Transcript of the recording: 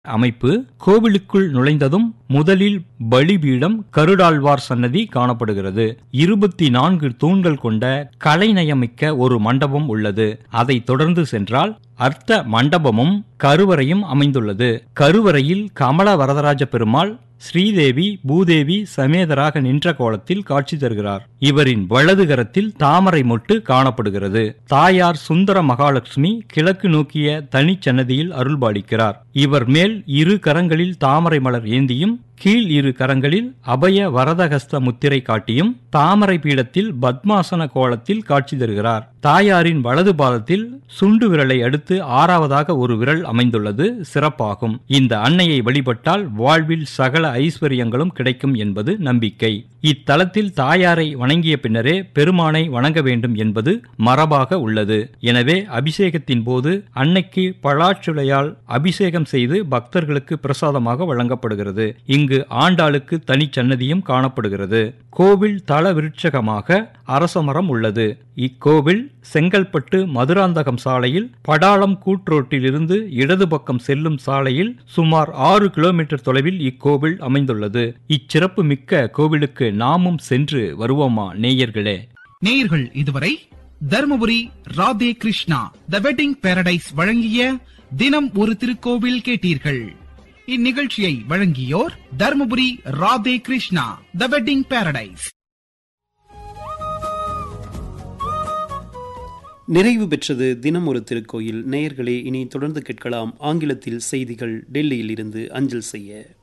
அமைப்பு கோவிலுக்குள் நுழைந்ததும் முதலில் பலிபீடம் கருடாழ்வார் சன்னதி காணப்படுகிறது இருபத்தி நான்கு தூண்கள் கொண்ட கலைநயமிக்க ஒரு மண்டபம் உள்ளது அதைத் தொடர்ந்து சென்றால் அர்த்த மண்டபமும் கருவறையும் அமைந்துள்ளது கருவறையில் கமல வரதராஜ பெருமாள் ஸ்ரீதேவி பூதேவி சமேதராக நின்ற கோலத்தில் காட்சி தருகிறார் இவரின் வலது கரத்தில் தாமரை மொட்டு காணப்படுகிறது தாயார் சுந்தர மகாலட்சுமி கிழக்கு நோக்கிய தனிச்சன்னதியில் அருள்பாலிக்கிறார் இவர் மேல் இரு கரங்களில் தாமரை மலர் ஏந்தியும் கீழ் இரு கரங்களில் அபய வரதகஸ்த முத்திரை காட்டியும் தாமரை பீடத்தில் பத்மாசன கோலத்தில் காட்சி தருகிறார் தாயாரின் வலது பாதத்தில் சுண்டு விரலை அடுத்து ஆறாவதாக ஒரு விரல் அமைந்துள்ளது சிறப்பாகும் இந்த அன்னையை வழிபட்டால் வாழ்வில் சகல ஐஸ்வர்யங்களும் கிடைக்கும் என்பது நம்பிக்கை இத்தலத்தில் தாயாரை வணங்கிய பின்னரே பெருமானை வணங்க வேண்டும் என்பது மரபாக உள்ளது எனவே அபிஷேகத்தின் போது அன்னைக்கு பழாச்சுளையால் அபிஷேகம் செய்து பக்தர்களுக்கு பிரசாதமாக வழங்கப்படுகிறது இங்கு ஆண்டாளுக்கு தனிச்சன்னதியும் காணப்படுகிறது கோவில் தல விருட்சகமாக அரசமரம் உள்ளது இக்கோவில் செங்கல்பட்டு மதுராந்தகம் சாலையில் படாளம் கூட்ரோட்டிலிருந்து இடது பக்கம் செல்லும் சாலையில் சுமார் ஆறு கிலோமீட்டர் தொலைவில் இக்கோவில் அமைந்துள்ளது இச்சிறப்பு மிக்க கோவிலுக்கு நாமும் சென்று வருவோமா நேயர்களே நேயர்கள் இதுவரை Dharmapuri Radhe Krishna the wedding paradise வழங்கிய தினம் ஒரு திருக்கோவில் கேட்டீர்கள் இந்நிகழ்ச்சியை வழங்கியோர் Dharmapuri Radhe Krishna the wedding paradise நிறைவு பெற்றது தினம் ஒரு திருக்கோயில் நேயர்களே இனி தொடர்ந்து கேட்கலாம் ஆங்கிலத்தில் செய்திகள் டெல்லியில் இருந்து அஞ்சல் செய்ய